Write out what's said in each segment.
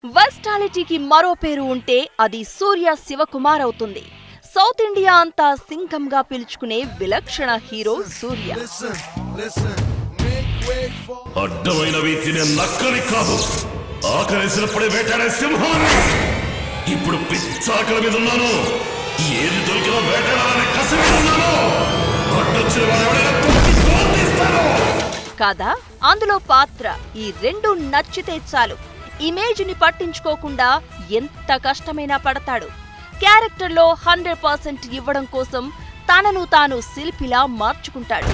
వర్స్టాలిటీకి మరో పేరు ఉంటే అది సూర్య శివకుమార్ అవుతుంది సౌత్ ఇండియా అంతా సింగంగా పిలుచుకునే విలక్షణ hero Suriya Listen, listen, make way for. అడ్డమైనవి తినే నక్కని కాదు ఆకలిసినప్పుడే వేటాడే సింహాన్ని ఇప్పుడు పిచ్చాకల మీద ఉన్నాను ఏది దొరికినా వేటాడాలని కసి మీద ఉన్నాను అడ్డొచ్చిన వాడు ఎవడైనా తొక్కి తోలుతీస్తాను. కాదా అందులో పాత్ర ఈ రెండు నచ్చితే చాలు ఇమేజ్ ని పట్టించుకోకుండా ఎంత కష్టమైనా పడతాడు క్యారెక్టర్లో హండ్రెడ్ పర్సెంట్ ఇవ్వడం కోసం తనను తాను శిల్పిలా మార్చుకుంటాడు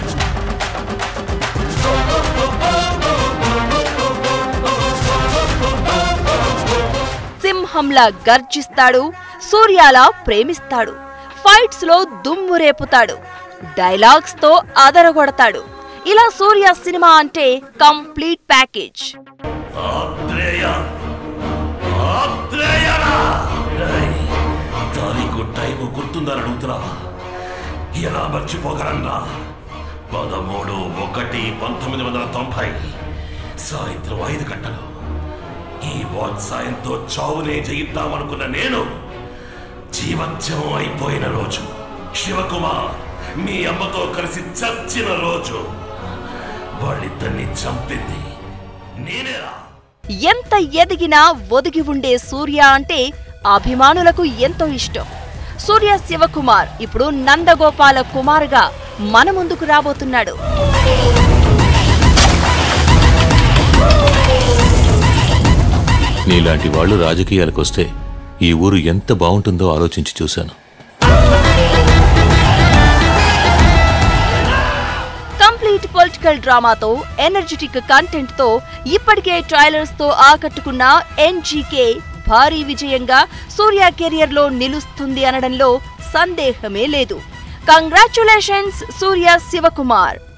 సింహంలా గర్జిస్తాడు సూర్యాలా ప్రేమిస్తాడు ఫైట్స్ లో దుమ్ము రేపుతాడు డైలాగ్స్ తో అదరగొడతాడు ఇలా సూర్య సినిమా అంటే కంప్లీట్ ప్యాకేజ్ ఆత్రేయ ఆత్రేయరా ఏయ్, తారీఖు టైము గుర్తుందని అడుగుతున్నావా ఎలా మర్చిపోగలన్నా పదమూడు ఒకటి పంతొమ్మిది వందల తొంభై సాయంత్రం ఐదు గంటలు ఈ వాచ్ సాయంతో చావునే జయిద్దామనుకున్న నేను జీవత్యమం అయిపోయిన రోజు శివకుమార్ మీ అమ్మతో కలిసి చచ్చిన రోజు వాళ్ళిద్దరిని చంపింది నేనేరా ఎంత ఎదిగినా ఒదిగి ఉండే సూర్య అంటే అభిమానులకు ఎంతో ఇష్టం సూర్య శివకుమార్ ఇప్పుడు నందగోపాల కుమార్గా మన ముందుకు రాబోతున్నాడు నీలాంటి వాళ్ళు రాజకీయాలకు వస్తే ఈ ఊరు ఎంత బాగుంటుందో ఆలోచించి చూశాను కంప్లీట్ పొలిటికల్ డ్రామాతో ఎనర్జెటిక్ కంటెంట్ తో ఇప్పటికే ట్రైలర్స్ తో ఆకట్టుకున్న ఎన్జీకే భారీ విజయంగా సూర్య కెరియర్ లో నిలుస్తుంది అనడంలో సందేహమే లేదు కంగ్రాచులేషన్స్ సూర్య శివకుమార్